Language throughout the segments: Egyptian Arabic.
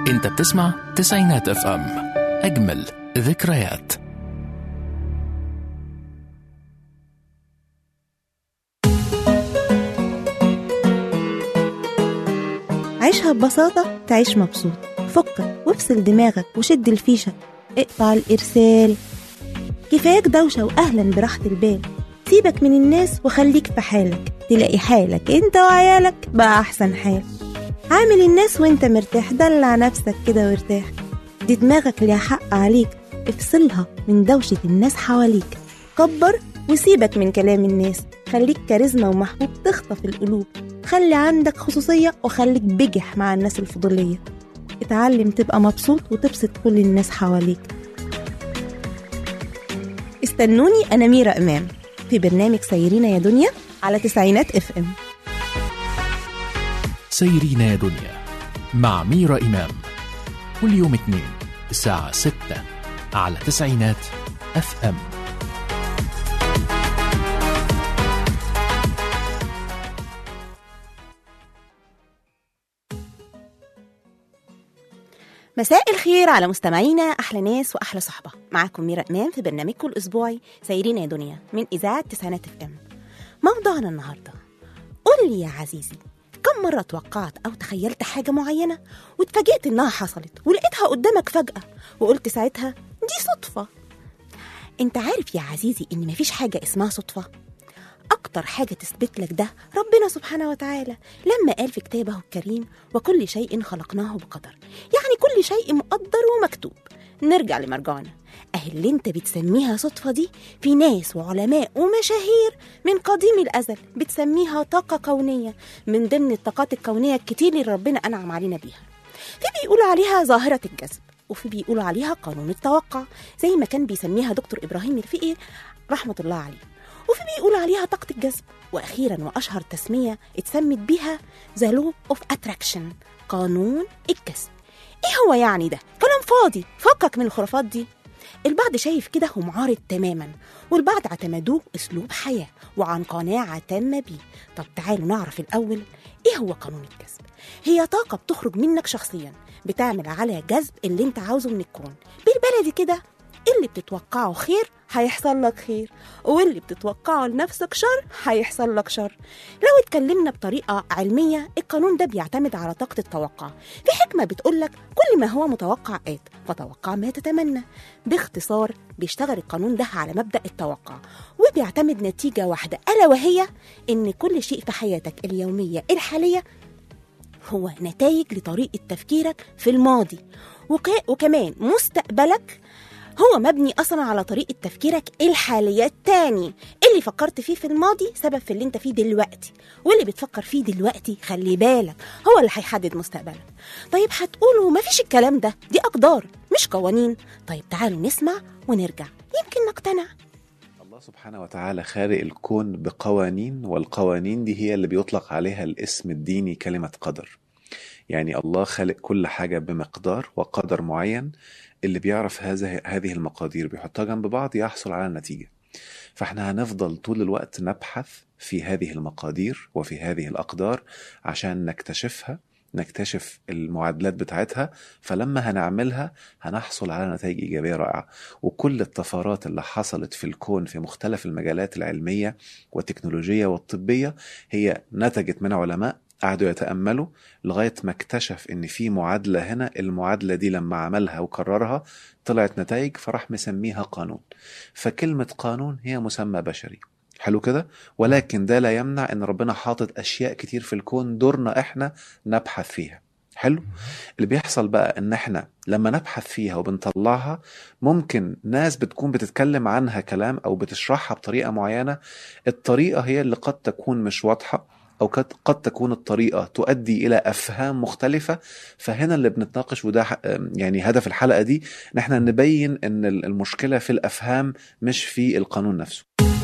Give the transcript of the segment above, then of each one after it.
انت بتسمع تسعينات اف ام اجمل ذكريات عيشها ببساطة تعيش مبسوط فكك وافصل دماغك وشد الفيشة اقطع الإرسال كفاياك دوشة وأهلا براحة البال سيبك من الناس وخليك في حالك تلاقي حالك انت وعيالك بقى أحسن حال عامل الناس وانت مرتاح دلع نفسك كده وارتاح دي دماغك ليها حق عليك افصلها من دوشة الناس حواليك كبر وسيبك من كلام الناس خليك كاريزما ومحبوب تخطف القلوب خلي عندك خصوصية وخليك بجح مع الناس الفضولية اتعلم تبقى مبسوط وتبسط كل الناس حواليك استنوني أنا ميرا إمام في برنامج سيرينا يا دنيا على تسعينات اف ام سيرينا يا دنيا مع ميرا إمام كل يوم اثنين الساعة 6 على تسعينات اف ام مساء الخير على مستمعينا احلى ناس واحلى صحبه معاكم ميرا امام في برنامجكم الاسبوعي سايرين يا دنيا من اذاعه تسعينات اف ام موضوعنا النهارده قول لي يا عزيزي كم مرة توقعت أو تخيلت حاجة معينة واتفاجئت إنها حصلت ولقيتها قدامك فجأة وقلت ساعتها دي صدفة أنت عارف يا عزيزي إن مفيش حاجة اسمها صدفة أكتر حاجة تثبت لك ده ربنا سبحانه وتعالى لما قال في كتابه الكريم وكل شيء خلقناه بقدر يعني كل شيء مقدر ومكتوب نرجع لمرجعنا أهي اللي انت بتسميها صدفة دي في ناس وعلماء ومشاهير من قديم الأزل بتسميها طاقة كونية من ضمن الطاقات الكونية الكتير اللي ربنا أنعم علينا بيها في بيقولوا عليها ظاهرة الجذب وفي بيقولوا عليها قانون التوقع زي ما كان بيسميها دكتور إبراهيم الفقي رحمة الله عليه وفي بيقولوا عليها طاقة الجذب وأخيرا وأشهر تسمية اتسمت بيها ذا لو اوف اتراكشن قانون الجذب ايه هو يعني ده كلام فاضي فكك من الخرافات دي البعض شايف كده هو معارض تماما والبعض اعتمدوه اسلوب حياه وعن قناعه تامه بيه طب تعالوا نعرف الاول ايه هو قانون الجذب هي طاقه بتخرج منك شخصيا بتعمل على جذب اللي انت عاوزه من الكون بالبلدي كده اللي بتتوقعه خير هيحصل لك خير واللي بتتوقعه لنفسك شر هيحصل لك شر لو اتكلمنا بطريقة علمية القانون ده بيعتمد على طاقة التوقع في حكمة بتقولك كل ما هو متوقع آت فتوقع ما تتمنى باختصار بيشتغل القانون ده على مبدأ التوقع وبيعتمد نتيجة واحدة ألا وهي إن كل شيء في حياتك اليومية الحالية هو نتائج لطريقة تفكيرك في الماضي وك... وكمان مستقبلك هو مبني اصلا على طريقه تفكيرك الحاليه التاني اللي فكرت فيه في الماضي سبب في اللي انت فيه دلوقتي واللي بتفكر فيه دلوقتي خلي بالك هو اللي هيحدد مستقبلك طيب هتقولوا مفيش الكلام ده دي اقدار مش قوانين طيب تعالوا نسمع ونرجع يمكن نقتنع الله سبحانه وتعالى خالق الكون بقوانين والقوانين دي هي اللي بيطلق عليها الاسم الديني كلمة قدر يعني الله خالق كل حاجة بمقدار وقدر معين اللي بيعرف هذه هذه المقادير بيحطها جنب بعض يحصل على النتيجة فاحنا هنفضل طول الوقت نبحث في هذه المقادير وفي هذه الأقدار عشان نكتشفها نكتشف المعادلات بتاعتها فلما هنعملها هنحصل على نتائج إيجابية رائعة وكل الطفرات اللي حصلت في الكون في مختلف المجالات العلمية والتكنولوجية والطبية هي نتجت من علماء قعدوا يتأملوا لغاية ما اكتشف إن في معادلة هنا المعادلة دي لما عملها وكررها طلعت نتائج فراح مسميها قانون فكلمة قانون هي مسمى بشري حلو كده ولكن ده لا يمنع ان ربنا حاطط اشياء كتير في الكون دورنا احنا نبحث فيها حلو اللي بيحصل بقى ان احنا لما نبحث فيها وبنطلعها ممكن ناس بتكون بتتكلم عنها كلام او بتشرحها بطريقه معينه الطريقه هي اللي قد تكون مش واضحه او قد قد تكون الطريقه تؤدي الى افهام مختلفه فهنا اللي بنتناقش وده ح- يعني هدف الحلقه دي ان احنا نبين ان المشكله في الافهام مش في القانون نفسه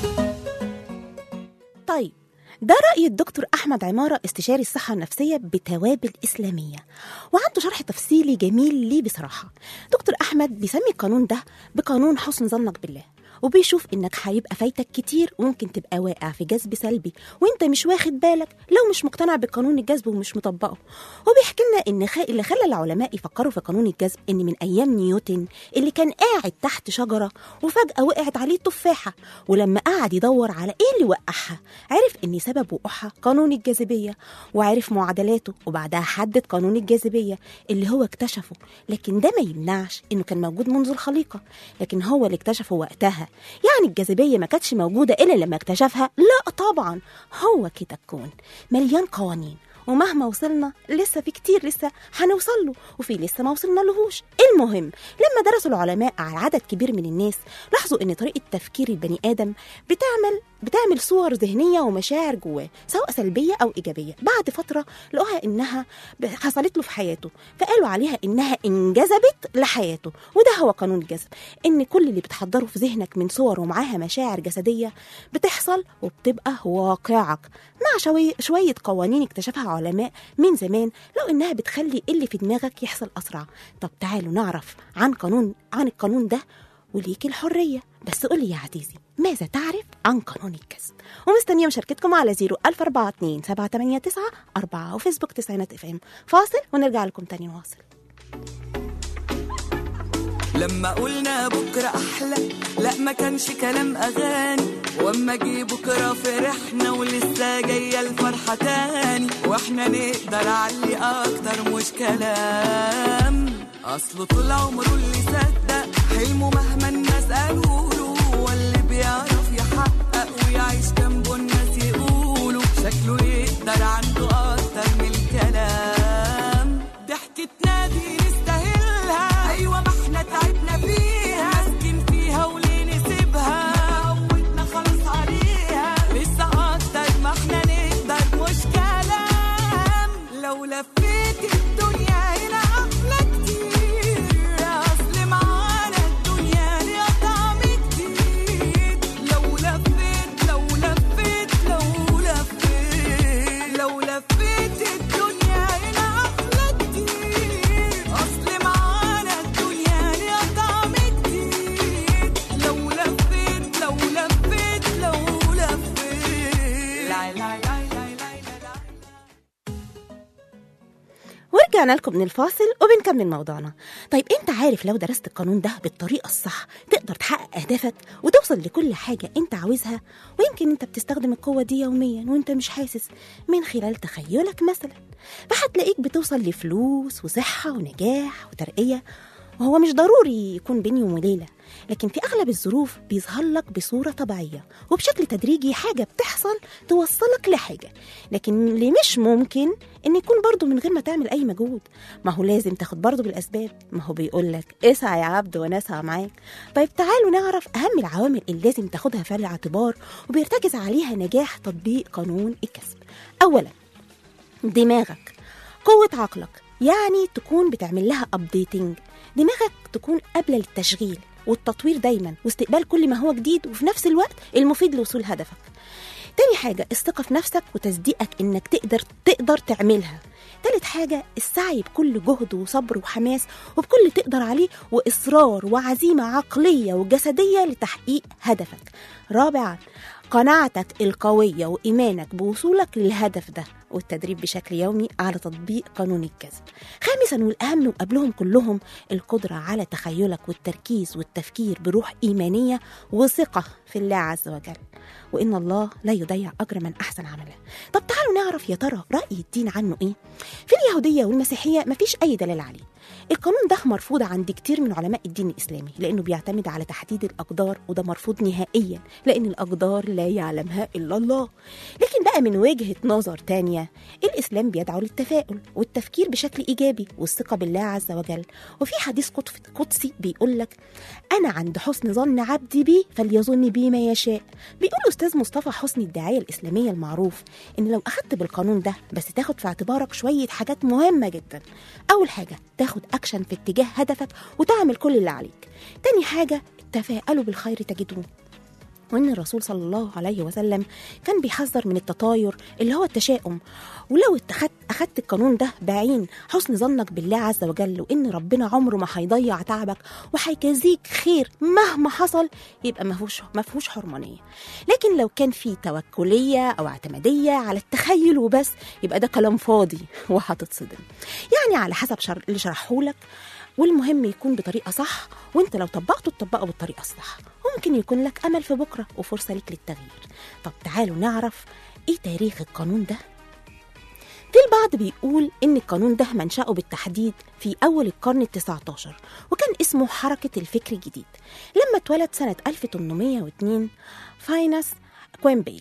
طيب ده رأي الدكتور أحمد عمارة استشاري الصحة النفسية بتوابل إسلامية وعنده شرح تفصيلي جميل ليه بصراحة دكتور أحمد بيسمي القانون ده بقانون حسن ظنك بالله وبيشوف انك هيبقى فايتك كتير وممكن تبقى واقع في جذب سلبي وانت مش واخد بالك لو مش مقتنع بقانون الجذب ومش مطبقه وبيحكي لنا ان خ... اللي خلى العلماء يفكروا في قانون الجذب ان من ايام نيوتن اللي كان قاعد تحت شجره وفجاه وقعت عليه تفاحه ولما قعد يدور على ايه اللي وقعها عرف ان سبب وقوعها قانون الجاذبيه وعرف معادلاته وبعدها حدد قانون الجاذبيه اللي هو اكتشفه لكن ده ما يمنعش انه كان موجود منذ الخليقه لكن هو اللي اكتشفه وقتها يعني الجاذبيه ما كانتش موجوده الا لما اكتشفها لا طبعا هو كده الكون مليان قوانين ومهما وصلنا لسه في كتير لسه هنوصل له وفي لسه ما وصلنا لهوش المهم لما درسوا العلماء على عدد كبير من الناس لاحظوا ان طريقه تفكير البني ادم بتعمل بتعمل صور ذهنيه ومشاعر جواه سواء سلبيه او ايجابيه بعد فتره لقوها انها ب- حصلت له في حياته فقالوا عليها انها انجذبت لحياته وده هو قانون الجذب ان كل اللي بتحضره في ذهنك من صور ومعاها مشاعر جسديه بتحصل وبتبقى واقعك مع شوية, شوية قوانين اكتشفها علماء من زمان لو انها بتخلي اللي في دماغك يحصل اسرع طب تعالوا نعرف عن قانون عن القانون ده وليك الحرية بس قولي يا عزيزي ماذا تعرف عن قانون الكسب ومستنية مشاركتكم على 0 789 4 وفيسبوك تسعينات اف ام فاصل ونرجع لكم تاني نواصل لما قلنا بكرة أحلى لا ما كانش كلام أغاني واما جه بكرة فرحنا ولسه جاية الفرحة تاني واحنا نقدر علي أكتر مش كلام أصله طول عمره اللي صدق حلمه مهما الناس قالوا له هو اللي بيعرف يحقق ويعيش جنبه الناس يقولوا شكله يقدر عنده أكتر من الكلام ضحكتنا دي نستاهلها أيوة ما احنا تعبنا فيها ماسكين فيها وليه نسيبها عودنا خلاص عليها لسه أكتر ما احنا نقدر مش كلام لو لفيت الدنيا هنا أحلى كتير أصل معانا الدنيا ليها طعم جديد لو لفيت لو لفيت لو لفيت لو لفيت الدنيا هنا أحلى كتير أصل معانا الدنيا ليها طعم جديد لو لفيت لو لفيت لو لفيت لا لا لا لا لا لا ورجعنا لكم من الفاصل وبنكمل موضوعنا طيب انت عارف لو درست القانون ده بالطريقه الصح تقدر تحقق اهدافك وتوصل لكل حاجه انت عاوزها ويمكن انت بتستخدم القوه دي يوميا وانت مش حاسس من خلال تخيلك مثلا فهتلاقيك بتوصل لفلوس وصحه ونجاح وترقيه وهو مش ضروري يكون بين يوم وليله لكن في اغلب الظروف بيظهر لك بصوره طبيعيه وبشكل تدريجي حاجه بتحصل توصلك لحاجه لكن اللي مش ممكن ان يكون برضو من غير ما تعمل اي مجهود ما هو لازم تاخد برضو بالاسباب ما هو بيقول لك اسعى يا عبد وانا اسعى معاك طيب تعالوا نعرف اهم العوامل اللي لازم تاخدها في الاعتبار وبيرتكز عليها نجاح تطبيق قانون الكسب اولا دماغك قوة عقلك يعني تكون بتعمل لها ابديتنج دماغك تكون قابلة للتشغيل والتطوير دايما واستقبال كل ما هو جديد وفي نفس الوقت المفيد لوصول هدفك تاني حاجة الثقة في نفسك وتصديقك إنك تقدر تقدر تعملها تالت حاجة السعي بكل جهد وصبر وحماس وبكل اللي تقدر عليه وإصرار وعزيمة عقلية وجسدية لتحقيق هدفك رابعا قناعتك القوية وإيمانك بوصولك للهدف ده والتدريب بشكل يومي على تطبيق قانون الكذب خامسا والأهم وقبلهم كلهم القدرة على تخيلك والتركيز والتفكير بروح إيمانية وثقة في الله عز وجل وإن الله لا يضيع أجر من أحسن عملا طب تعالوا نعرف يا ترى رأي الدين عنه إيه في اليهودية والمسيحية مفيش أي دليل عليه القانون ده مرفوض عند كتير من علماء الدين الإسلامي لأنه بيعتمد على تحديد الأقدار وده مرفوض نهائيا لأن الأقدار لا يعلمها إلا الله لكن بقى من وجهة نظر تانية الإسلام بيدعو للتفاؤل والتفكير بشكل إيجابي والثقة بالله عز وجل وفي حديث قدف- قدسي بيقول لك أنا عند حسن ظن عبدي بي فليظن بي ما يشاء بيقول أستاذ مصطفى حسني الداعية الإسلامية المعروف إن لو أخدت بالقانون ده بس تاخد في اعتبارك شوية حاجات مهمة جدا أول حاجة تاخد أكشن في اتجاه هدفك وتعمل كل اللي عليك تاني حاجة تفاءلوا بالخير تجدوه وان الرسول صلى الله عليه وسلم كان بيحذر من التطاير اللي هو التشاؤم ولو اتخذت اخدت القانون ده بعين حسن ظنك بالله عز وجل وان ربنا عمره ما هيضيع تعبك وهيجازيك خير مهما حصل يبقى ما فيهوش ما فيهوش حرمانيه لكن لو كان في توكليه او اعتماديه على التخيل وبس يبقى ده كلام فاضي وهتتصدم يعني على حسب شر... اللي شرحهولك والمهم يكون بطريقه صح وانت لو طبقته تطبقه بالطريقه الصح وممكن يكون لك امل في بكره وفرصه ليك للتغيير طب تعالوا نعرف ايه تاريخ القانون ده في البعض بيقول إن القانون ده منشأه بالتحديد في أول القرن التسعة عشر وكان اسمه حركة الفكر الجديد لما اتولد سنة 1802 فاينس كوينبي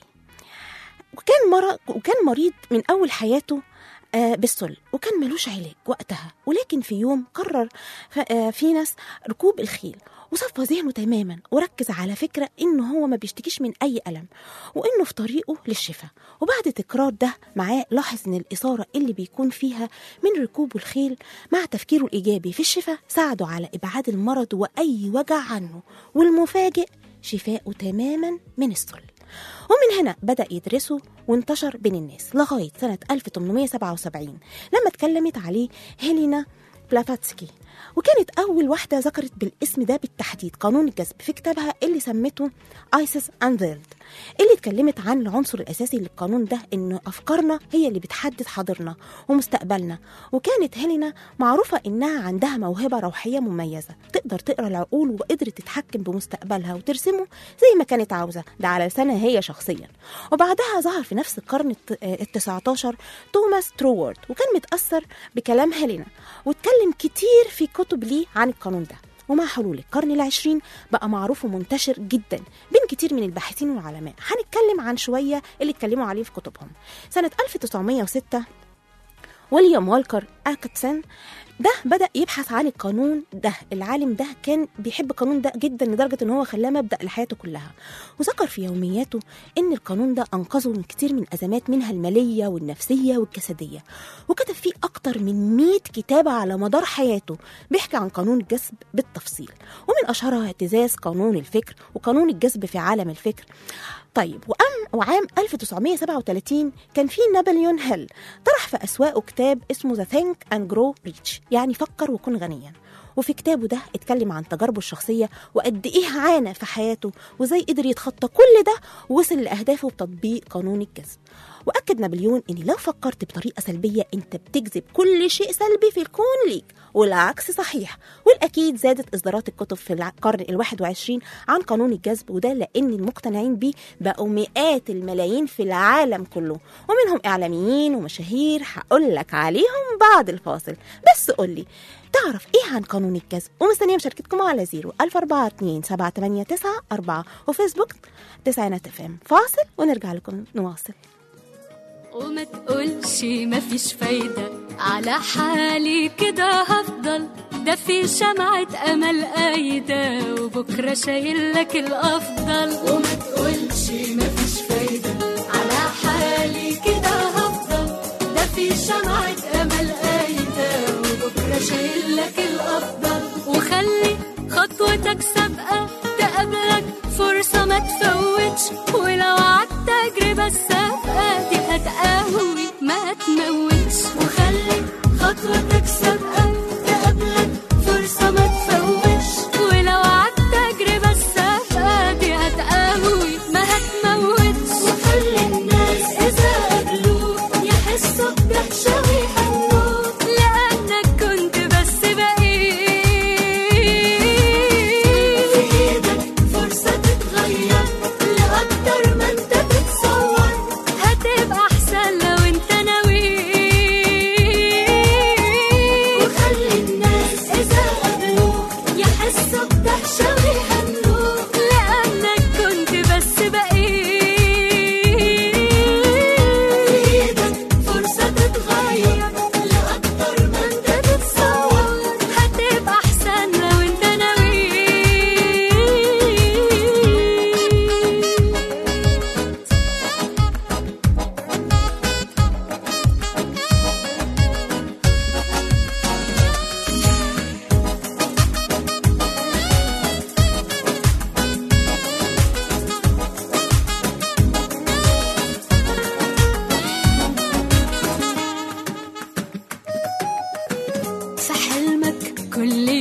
وكان مرض وكان مريض من أول حياته آه، بالسل وكان ملوش علاج وقتها ولكن في يوم قرر ف- آه، فينس ركوب الخيل وصفى ذهنه تماما وركز على فكرة إنه هو ما بيشتكيش من أي ألم وإنه في طريقه للشفاء وبعد تكرار ده معاه لاحظ إن الإثارة اللي بيكون فيها من ركوب الخيل مع تفكيره الإيجابي في الشفاء ساعده على إبعاد المرض وأي وجع عنه والمفاجئ شفاؤه تماما من السل ومن هنا بدأ يدرسه وانتشر بين الناس لغاية سنة 1877 لما اتكلمت عليه هيلينا بلافاتسكي وكانت أول واحدة ذكرت بالاسم ده بالتحديد قانون الجذب في كتابها اللي سمته ايسس انفيلد اللي اتكلمت عن العنصر الأساسي للقانون ده إن أفكارنا هي اللي بتحدد حاضرنا ومستقبلنا وكانت هيلينا معروفة إنها عندها موهبة روحية مميزة تقدر تقرأ العقول وقدرت تتحكم بمستقبلها وترسمه زي ما كانت عاوزة ده على لسانها هي شخصيا وبعدها ظهر في نفس القرن الت- آه، التسعة عشر توماس تروورد وكان متأثر بكلام هيلينا واتكلم كتير في كتب ليه عن القانون ده ومع حلول القرن العشرين بقى معروف ومنتشر جدا بين كتير من الباحثين والعلماء هنتكلم عن شوية اللي اتكلموا عليه في كتبهم سنة 1906 ويليام والكر أكتسن ده بدأ يبحث عن القانون ده العالم ده كان بيحب القانون ده جدا لدرجة ان هو خلاه مبدأ لحياته كلها وذكر في يومياته ان القانون ده انقذه من كتير من ازمات منها المالية والنفسية والجسدية وكتب فيه اكتر من 100 كتابة على مدار حياته بيحكي عن قانون الجذب بالتفصيل ومن اشهرها اهتزاز قانون الفكر وقانون الجذب في عالم الفكر طيب وأم وعام 1937 كان في نابليون هيل طرح في أسواقه كتاب اسمه ذا ثينك اند جرو ريتش يعني فكر وكن غنيا وفي كتابه ده اتكلم عن تجاربه الشخصية وقد إيه عانى في حياته وإزاي قدر يتخطى كل ده ووصل لأهدافه بتطبيق قانون الجذب وأكد نابليون إن لو فكرت بطريقة سلبية أنت بتجذب كل شيء سلبي في الكون ليك والعكس صحيح والأكيد زادت إصدارات الكتب في القرن الواحد وعشرين عن قانون الجذب وده لأن المقتنعين بيه بقوا مئات الملايين في العالم كله ومنهم إعلاميين ومشاهير هقول لك عليهم بعد الفاصل بس قولي تعرف ايه عن قانون الجذب ومستنيه مشاركتكم على زيرو ألف أربعة اتنين سبعة تمانية تسعة أربعة وفيسبوك تسعينات اف ام فاصل ونرجع لكم نواصل وما تقولش مفيش فايدة على حالي كده هفضل ده في شمعة أمل قايدة وبكرة شايل لك الأفضل وما تقولش مفيش فايدة على حالي كده هفضل ده في شمعة أمل قايدة وبكرة شايل لك الأفضل وخلي خطوتك سابقة تقابلك فرصة ما تفوتش ولو عدت تجربة السابقة دي هتقوي ما تموتش وخلي خطوتك سابقة تقابلك فرصة ما تفوتش ولو عدت تجربة السابقة دي هتقوي ما هتموتش وخلي الناس إذا قابلوك يحسوا بدهشة ويحنوك لأنك كنت بس بعيد في إيدك فرصة تتغير لأكتر ما أنت بتصور هتبقى أحسن لو أنت ناوي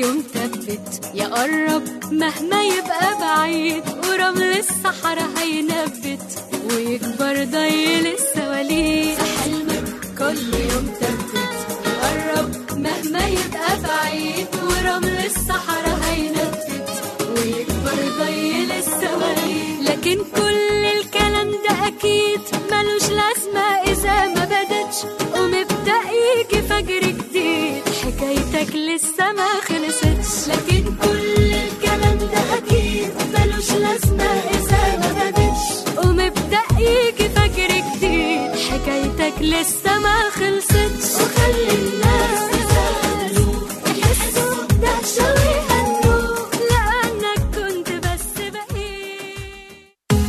يوم ثبت يقرب مهما يبقى بعيد ورمل الصحراء هينبت ويكبر ضيل السواليف في حلمك كل يوم ثبت يقرب مهما يبقى بعيد ورمل الصحراء هينبت ويكبر ضيل السواليف لكن كل الكلام ده اكيد ملوش لازمه اذا ما بدتش ومبدا يجي فجر جديد حكايتك لسه ما خلصتش لكن كل الكلام ده اكيد ملوش لازمه اذا ما بدتش ومبدا يجي فجر جديد حكايتك لسه ما خلصتش وخلي الناس يسألوا يحسوا بدهشة ويهنوا لأنك كنت بس بقيت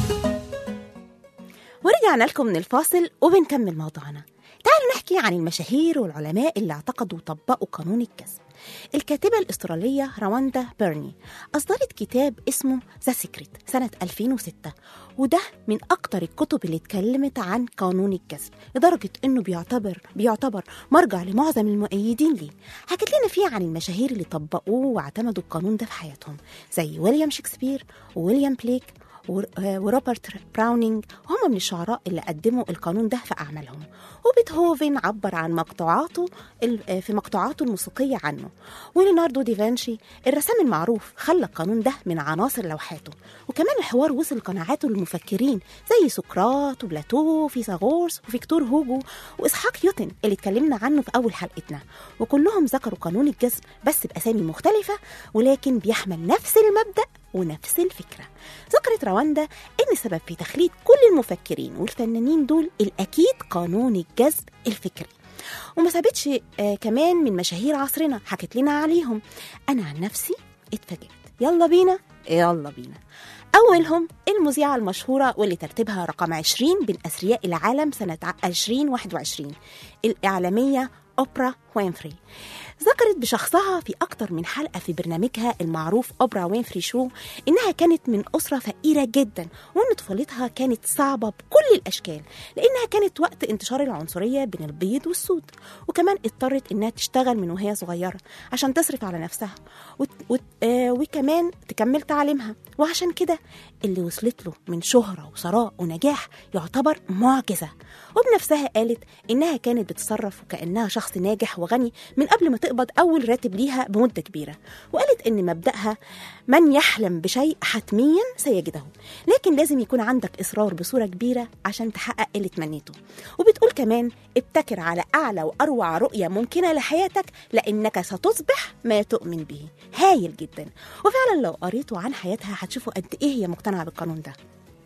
ورجعنا لكم من الفاصل وبنكمل موضوعنا تعالوا نحكي عن المشاهير والعلماء اللي اعتقدوا وطبقوا قانون الكسب الكاتبة الأسترالية رواندا بيرني أصدرت كتاب اسمه ذا سيكريت سنة 2006 وده من أكتر الكتب اللي اتكلمت عن قانون الكسب لدرجة إنه بيعتبر بيعتبر مرجع لمعظم المؤيدين ليه حكت لنا فيه عن المشاهير اللي طبقوه واعتمدوا القانون ده في حياتهم زي ويليام شكسبير وويليام بليك ور- آه، وروبرت براونينج هم من الشعراء اللي قدموا القانون ده في أعمالهم وبيتهوفن عبر عن مقطوعاته ال- آه، في مقطوعاته الموسيقية عنه وليوناردو ديفانشي الرسام المعروف خلى القانون ده من عناصر لوحاته وكمان الحوار وصل قناعاته للمفكرين زي سقراط وبلاتو وفيثاغورس وفيكتور هوجو وإسحاق نيوتن اللي اتكلمنا عنه في أول حلقتنا وكلهم ذكروا قانون الجذب بس بأسامي مختلفة ولكن بيحمل نفس المبدأ ونفس الفكرة ذكرت رواندا إن السبب في تخليد كل المفكرين والفنانين دول الأكيد قانون الجذب الفكري وما سابتش آه كمان من مشاهير عصرنا حكت لنا عليهم أنا عن نفسي اتفاجئت يلا بينا يلا بينا أولهم المذيعة المشهورة واللي ترتيبها رقم 20 بين أثرياء العالم سنة 2021 الإعلامية أوبرا وينفري ذكرت بشخصها في أكتر من حلقة في برنامجها المعروف أوبرا وينفري شو إنها كانت من أسرة فقيرة جدا وإن طفولتها كانت صعبة بكل الأشكال لأنها كانت وقت انتشار العنصرية بين البيض والسود وكمان اضطرت إنها تشتغل من وهي صغيرة عشان تصرف على نفسها وت... وت... آه وكمان تكمل تعليمها وعشان كده اللي وصلت له من شهرة وثراء ونجاح يعتبر معجزة وبنفسها قالت إنها كانت بتتصرف وكأنها شخص ناجح وغني من قبل ما تقبض أول راتب ليها بمدة كبيرة وقالت إن مبدأها من يحلم بشيء حتميا سيجده لكن لازم يكون عندك إصرار بصورة كبيرة عشان تحقق اللي تمنيته وبتقول كمان ابتكر على أعلى وأروع رؤية ممكنة لحياتك لأنك ستصبح ما تؤمن به هايل جدا وفعلا لو قريتوا عن حياتها هتشوفوا قد إيه هي مقتنعة بالقانون ده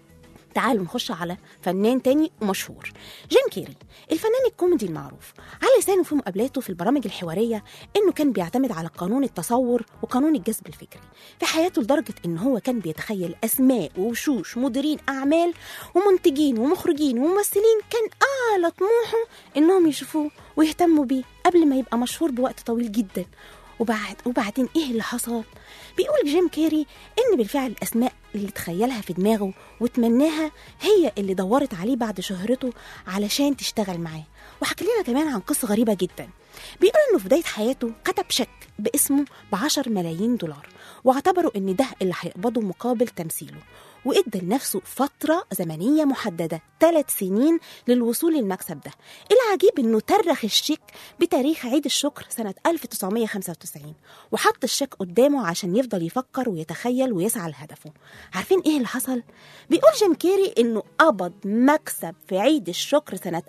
تعالوا نخش على فنان تاني ومشهور جيم كيري الفنان الكوميدي المعروف على لسانه في مقابلاته في البرامج الحوارية إنه كان بيعتمد على قانون التصور وقانون الجذب الفكري في حياته لدرجة إن هو كان بيتخيل أسماء ووشوش مديرين أعمال ومنتجين ومخرجين وممثلين كان أعلى طموحه إنهم يشوفوه ويهتموا بيه قبل ما يبقى مشهور بوقت طويل جدا وبعد وبعدين ايه اللي حصل؟ بيقول جيم كيري ان بالفعل الاسماء اللي تخيلها في دماغه وتمناها هي اللي دورت عليه بعد شهرته علشان تشتغل معاه وحكى لنا كمان عن قصه غريبه جدا بيقول انه في بدايه حياته كتب شيك باسمه ب 10 ملايين دولار واعتبروا ان ده اللي هيقبضه مقابل تمثيله وادى لنفسه فترة زمنية محددة ثلاث سنين للوصول للمكسب ده العجيب انه ترخ الشيك بتاريخ عيد الشكر سنة 1995 وحط الشيك قدامه عشان يفضل يفكر ويتخيل ويسعى لهدفه عارفين ايه اللي حصل؟ بيقول جيم كيري انه قبض مكسب في عيد الشكر سنة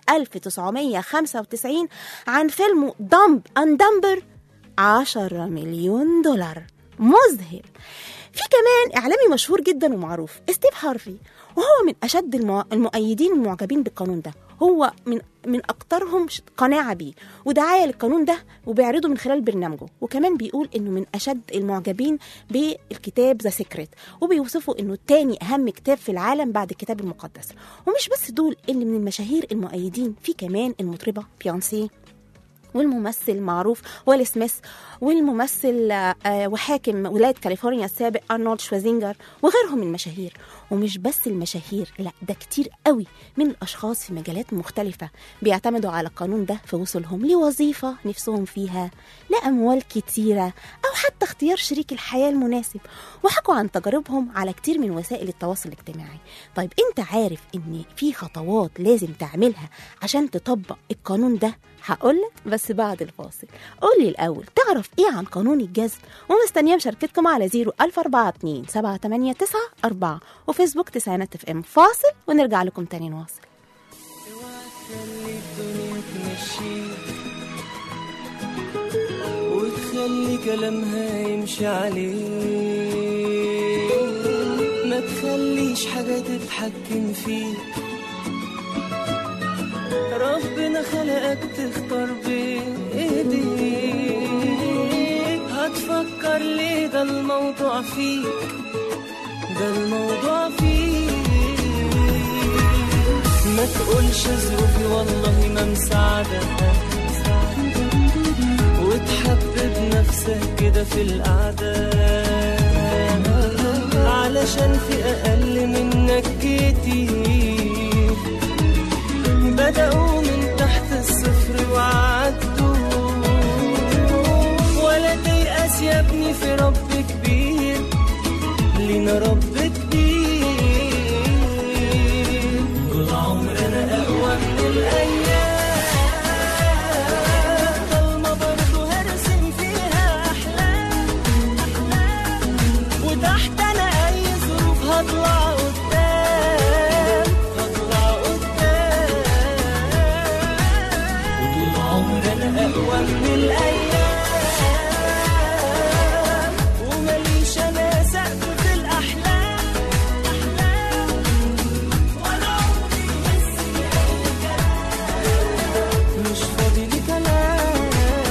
1995 عن فيلمه دمب اند دمبر 10 مليون دولار مذهل في كمان اعلامي مشهور جدا ومعروف ستيف هارفي وهو من اشد المع- المؤيدين المعجبين بالقانون ده هو من من اكترهم ش- قناعه بيه ودعايه للقانون ده وبيعرضه من خلال برنامجه وكمان بيقول انه من اشد المعجبين بالكتاب ذا سيكريت وبيوصفه انه تاني اهم كتاب في العالم بعد الكتاب المقدس ومش بس دول اللي من المشاهير المؤيدين في كمان المطربه بيونسي والممثل المعروف ويل سميث والممثل آه، آه، وحاكم ولاية كاليفورنيا السابق أرنولد شوازينجر وغيرهم من المشاهير ومش بس المشاهير لا ده كتير قوي من الأشخاص في مجالات مختلفة بيعتمدوا على القانون ده في وصولهم لوظيفة نفسهم فيها لأموال كتيرة أو حتى اختيار شريك الحياة المناسب وحكوا عن تجاربهم على كتير من وسائل التواصل الاجتماعي طيب انت عارف ان في خطوات لازم تعملها عشان تطبق القانون ده هقولك بس بعد الفاصل قولي الأول تعرف ايه عن قانون الجذب ومستنية مشاركتكم على 0 1042 789 4 وفيسبوك تسعينات اف ام فاصل ونرجع لكم تاني نواصل خلي الدنيا تمشيك وتخلي كلامها يمشي عليك ما تخليش حاجة تتحكم فيك ربنا خلقك تختار بإيديك هتفكر ليه ده الموضوع فيك ده الموضوع فيك ما تقولش ظروفي والله ما مساعدة وتحبب نفسك كده في القعدة علشان في أقل منك كتير بدأوا من تحت الصفر وعدوا ولا تيأس يا ابني في رب كبير لينا رب كبير طول عمرنا أقوى من الأيام ضلمة برضه هرسم فيها أحلام وتحت أنا أي ظروف هطلع قدام هطلع قدام وطول عمرنا أقوى من الأيام ومليش أنا سقف في الأحلام أحلام ولا عمري بس مش فاضي لي كلام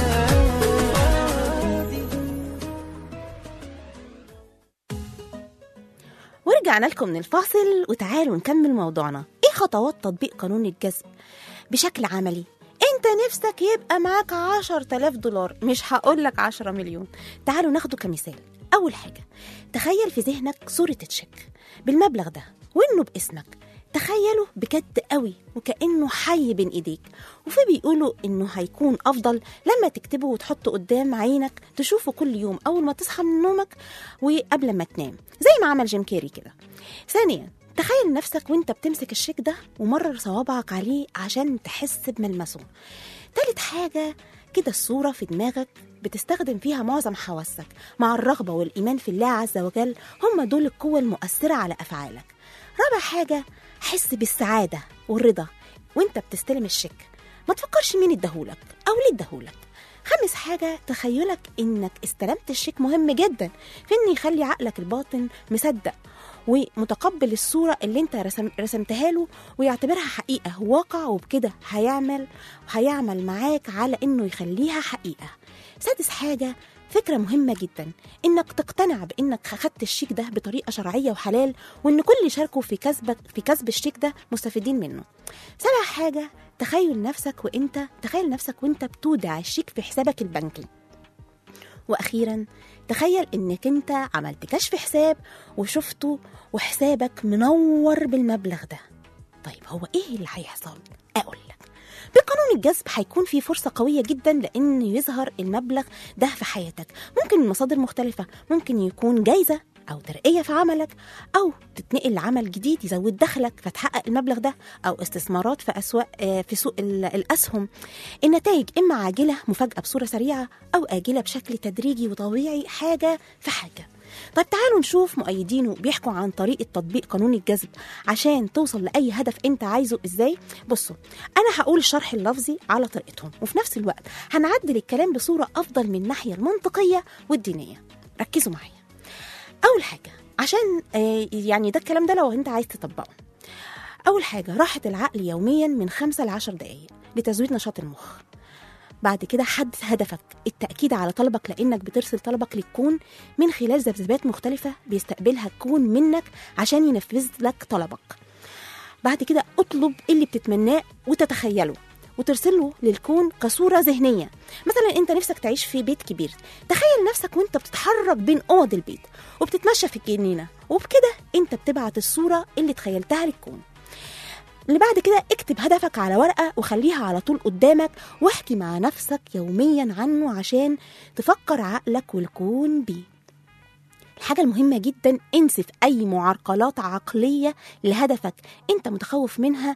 ورجعنا لكم من الفاصل وتعالوا نكمل موضوعنا ايه خطوات تطبيق قانون الجذب بشكل عملي انت نفسك يبقى معاك عشر تلاف دولار مش هقولك عشرة مليون تعالوا ناخده كمثال اول حاجة تخيل في ذهنك صورة تشيك بالمبلغ ده وانه باسمك تخيله بجد قوي وكأنه حي بين ايديك وفي بيقولوا انه هيكون افضل لما تكتبه وتحطه قدام عينك تشوفه كل يوم اول ما تصحى من نومك وقبل ما تنام زي ما عمل جيم كيري كده ثانيا تخيل نفسك وانت بتمسك الشيك ده ومرر صوابعك عليه عشان تحس بملمسه تالت حاجة كده الصورة في دماغك بتستخدم فيها معظم حواسك مع الرغبة والإيمان في الله عز وجل هم دول القوة المؤثرة على أفعالك رابع حاجة حس بالسعادة والرضا وانت بتستلم الشيك ما تفكرش مين اداهولك أو ليه اداهولك خامس حاجة تخيلك إنك استلمت الشيك مهم جدا في إن يخلي عقلك الباطن مصدق ومتقبل الصورة اللي انت رسم رسمتها له ويعتبرها حقيقة واقع وبكده هيعمل وهيعمل معاك على إنه يخليها حقيقة سادس حاجة فكرة مهمة جدا إنك تقتنع بإنك أخدت الشيك ده بطريقة شرعية وحلال وإن كل اللي شاركوا في كسبك في كسب الشيك ده مستفيدين منه. سابع حاجة تخيل نفسك وإنت تخيل نفسك وإنت بتودع الشيك في حسابك البنكي. واخيرا تخيل انك انت عملت كشف حساب وشفته وحسابك منور بالمبلغ ده طيب هو ايه اللي هيحصل اقول لك بقانون الجذب هيكون في فرصة قوية جدا لأن يظهر المبلغ ده في حياتك ممكن من مصادر مختلفة ممكن يكون جايزة أو ترقية في عملك أو تتنقل لعمل جديد يزود دخلك فتحقق المبلغ ده أو استثمارات في أسواق آه، في سوق ال- الأسهم النتائج إما عاجلة مفاجأة بصورة سريعة أو آجلة بشكل تدريجي وطبيعي حاجة في حاجة طيب تعالوا نشوف مؤيدينه بيحكوا عن طريقة تطبيق قانون الجذب عشان توصل لأي هدف أنت عايزه إزاي بصوا أنا هقول الشرح اللفظي على طريقتهم وفي نفس الوقت هنعدل الكلام بصورة أفضل من الناحية المنطقية والدينية ركزوا معايا أول حاجة عشان آه، يعني ده الكلام ده لو أنت عايز تطبقه أول حاجة راحة العقل يوميا من خمسة لعشر دقايق لتزويد نشاط المخ بعد كده حدد هدفك التأكيد على طلبك لأنك بترسل طلبك للكون من خلال ذبذبات مختلفة بيستقبلها الكون منك عشان ينفذ لك طلبك بعد كده اطلب اللي بتتمناه وتتخيله وترسله للكون كصورة ذهنية مثلا انت نفسك تعيش في بيت كبير تخيل نفسك وانت بتتحرك بين اوض البيت وبتتمشى في الجنينة وبكده انت بتبعت الصورة اللي تخيلتها للكون اللي بعد كده اكتب هدفك على ورقة وخليها على طول قدامك واحكي مع نفسك يوميا عنه عشان تفكر عقلك والكون بيه الحاجة المهمة جدا انسف أي معرقلات عقلية لهدفك أنت متخوف منها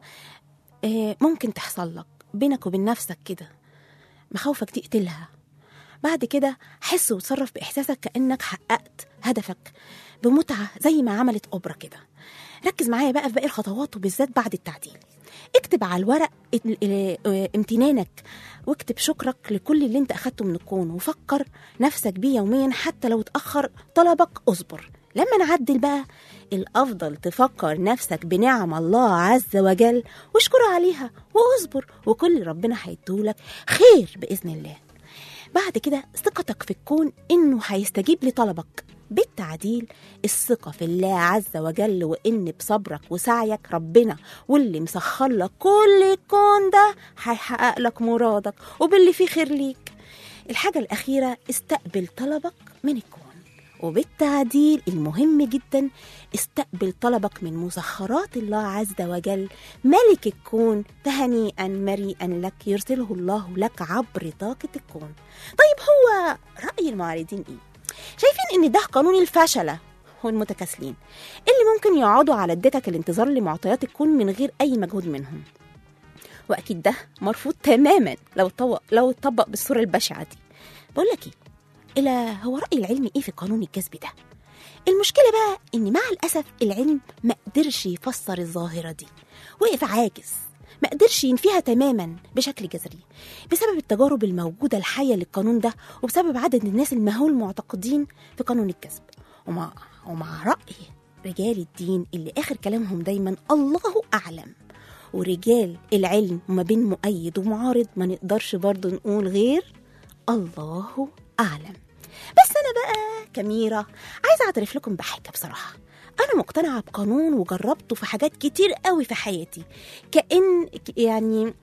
آه، ممكن تحصل لك بينك وبين نفسك كده مخاوفك تقتلها بعد كده حس وتصرف بإحساسك كأنك حققت هدفك بمتعة زي ما عملت أوبرا كده ركز معايا بقى في باقي الخطوات وبالذات بعد التعديل اكتب على الورق ال- ال- اه امتنانك واكتب شكرك لكل اللي انت اخدته من الكون وفكر نفسك بيه يوميا حتى لو اتأخر طلبك اصبر لما نعدل بقى الأفضل تفكر نفسك بنعم الله عز وجل واشكره عليها واصبر وكل ربنا هيدولك خير بإذن الله بعد كده ثقتك في الكون إنه هيستجيب لطلبك بالتعديل الثقة في الله عز وجل وإن بصبرك وسعيك ربنا واللي مسخر لك كل الكون ده هيحقق لك مرادك وباللي فيه خير ليك الحاجة الأخيرة استقبل طلبك من الكون وبالتعديل المهم جدا استقبل طلبك من مسخرات الله عز وجل ملك الكون فهنيئا مريئا لك يرسله الله لك عبر طاقة الكون طيب هو رأي المعارضين ايه؟ شايفين ان ده قانون الفشلة والمتكاسلين اللي ممكن يقعدوا على ادتك الانتظار لمعطيات الكون من غير اي مجهود منهم واكيد ده مرفوض تماما لو طبق لو اتطبق بالصوره البشعه دي بقول لك ايه إلا هو رأي العلم إيه في قانون الجذب ده؟ المشكلة بقى إن مع الأسف العلم ما قدرش يفسر الظاهرة دي وقف عاجز ما قدرش ينفيها تماما بشكل جذري بسبب التجارب الموجودة الحية للقانون ده وبسبب عدد الناس المهول معتقدين في قانون الجذب ومع, ومع رأي رجال الدين اللي آخر كلامهم دايما الله أعلم ورجال العلم ما بين مؤيد ومعارض ما نقدرش برضه نقول غير الله أعلم بس أنا بقى كميرة عايزة أعترف لكم بحاجة بصراحة أنا مقتنعة بقانون وجربته في حاجات كتير قوي في حياتي كأن يعني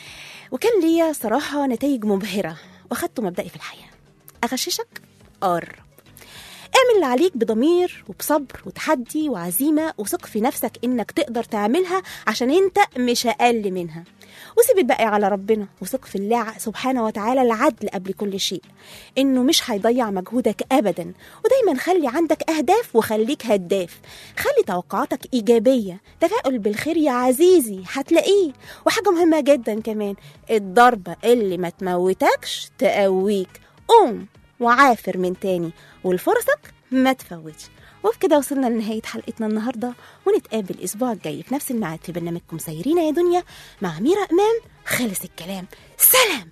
وكان ليا صراحة نتائج مبهرة وأخدته مبدئي في الحياة أغششك قرب اعمل اللي عليك بضمير وبصبر وتحدي وعزيمة وثق في نفسك إنك تقدر تعملها عشان أنت مش أقل منها وسيب الباقي على ربنا وثق في الله سبحانه وتعالى العدل قبل كل شيء إنه مش هيضيع مجهودك أبدا ودايما خلي عندك أهداف وخليك هداف خلي توقعاتك إيجابية تفاؤل بالخير يا عزيزي هتلاقيه وحاجة مهمة جدا كمان الضربة اللي ما تموتكش تقويك قوم وعافر من تاني ولفرصك ما تفوتش وبكده وصلنا لنهاية حلقتنا النهاردة ونتقابل الأسبوع الجاي في نفس الميعاد في برنامجكم سيرينا يا دنيا مع ميرا إمام خلص الكلام سلام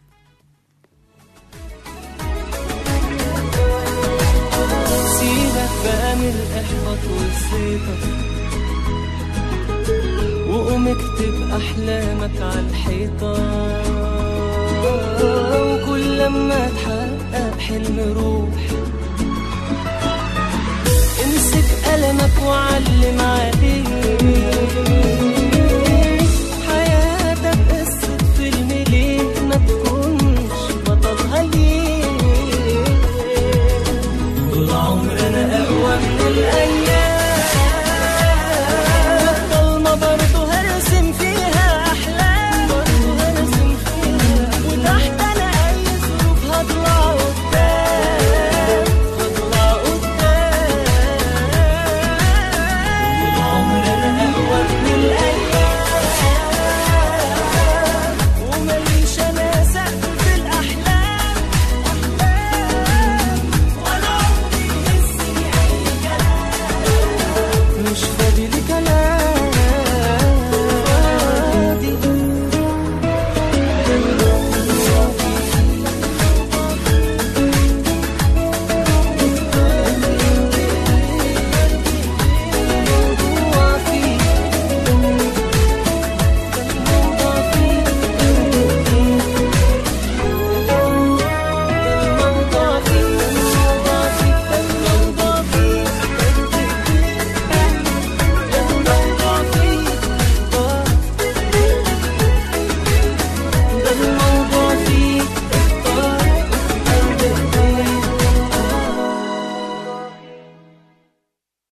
سيبك بقى من الإحباط والزيطة وقوم اكتب أحلامك على الحيطة وكل لما تحقق حلم روح امسك قلمك وعلم عليه